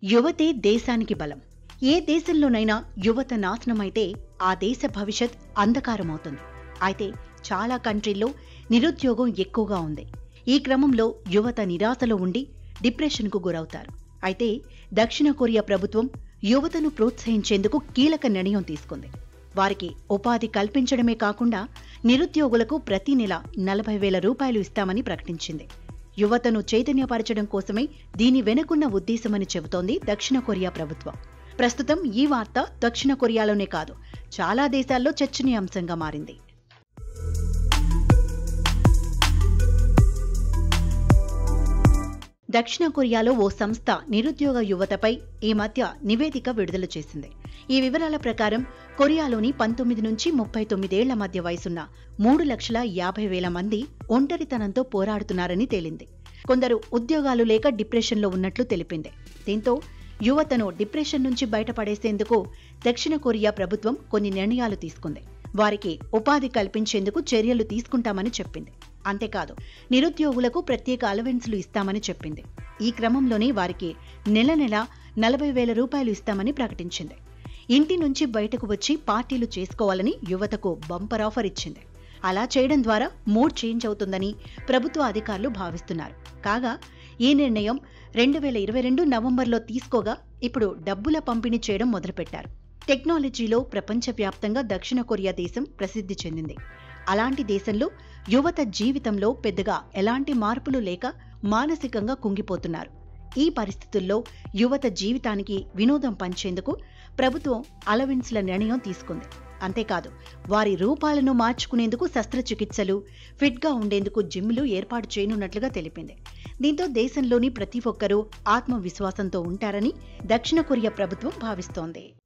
యువతే దేశానికి బలం ఏ దేశంలోనైనా యువత నాశనమైతే ఆ దేశ భవిష్యత్ అంధకారమవుతుంది అయితే చాలా కంట్రీల్లో నిరుద్యోగం ఎక్కువగా ఉంది ఈ క్రమంలో యువత నిరాశలో ఉండి డిప్రెషన్కు గురవుతారు అయితే దక్షిణ కొరియా ప్రభుత్వం యువతను ప్రోత్సహించేందుకు కీలక నిర్ణయం తీసుకుంది వారికి ఉపాధి కల్పించడమే కాకుండా నిరుద్యోగులకు ప్రతి నెల నలభై వేల రూపాయలు ఇస్తామని ప్రకటించింది యువతను చైతన్యపరచడం కోసమే దీని వెనుకున్న ఉద్దేశమని చెబుతోంది దక్షిణ కొరియా ప్రభుత్వం ప్రస్తుతం ఈ వార్త దక్షిణ కొరియాలోనే కాదు చాలా దేశాల్లో చర్చనీయాంశంగా మారింది దక్షిణ కొరియాలో ఓ సంస్థ నిరుద్యోగ యువతపై ఈ మధ్య నివేదిక విడుదల చేసింది ఈ వివరాల ప్రకారం కొరియాలోని పంతొమ్మిది నుంచి ముప్పై తొమ్మిదేళ్ల మధ్య వయసున్న మూడు లక్షల యాభై వేల మంది ఒంటరితనంతో పోరాడుతున్నారని తేలింది కొందరు ఉద్యోగాలు లేక డిప్రెషన్లో ఉన్నట్లు తెలిపింది దీంతో యువతను డిప్రెషన్ నుంచి బయటపడేసేందుకు దక్షిణ కొరియా ప్రభుత్వం కొన్ని నిర్ణయాలు తీసుకుంది వారికి ఉపాధి కల్పించేందుకు చర్యలు తీసుకుంటామని చెప్పింది అంతేకాదు నిరుద్యోగులకు ప్రత్యేక అలవెన్స్లు ఇస్తామని చెప్పింది ఈ క్రమంలోనే వారికి నెల నెల నలభై వేల రూపాయలు ఇస్తామని ప్రకటించింది ఇంటి నుంచి బయటకు వచ్చి పార్టీలు చేసుకోవాలని యువతకు బంపర్ ఆఫర్ ఇచ్చింది అలా చేయడం ద్వారా మూడ్ చేంజ్ అవుతుందని ప్రభుత్వ అధికారులు భావిస్తున్నారు కాగా ఈ నిర్ణయం రెండు వేల ఇరవై రెండు నవంబర్లో తీసుకోగా ఇప్పుడు డబ్బుల పంపిణీ చేయడం మొదలుపెట్టారు టెక్నాలజీలో ప్రపంచవ్యాప్తంగా దక్షిణ కొరియా దేశం ప్రసిద్ధి చెందింది అలాంటి దేశంలో యువత జీవితంలో పెద్దగా ఎలాంటి మార్పులు లేక మానసికంగా కుంగిపోతున్నారు ఈ పరిస్థితుల్లో యువత జీవితానికి వినోదం పంచేందుకు ప్రభుత్వం అలవెన్స్ల నిర్ణయం తీసుకుంది అంతేకాదు వారి రూపాలను మార్చుకునేందుకు శస్త్రచికిత్సలు ఫిట్గా ఉండేందుకు జిమ్లు ఏర్పాటు చేయనున్నట్లుగా తెలిపింది దీంతో దేశంలోని ప్రతి ఒక్కరూ ఆత్మవిశ్వాసంతో ఉంటారని దక్షిణ కొరియా ప్రభుత్వం భావిస్తోంది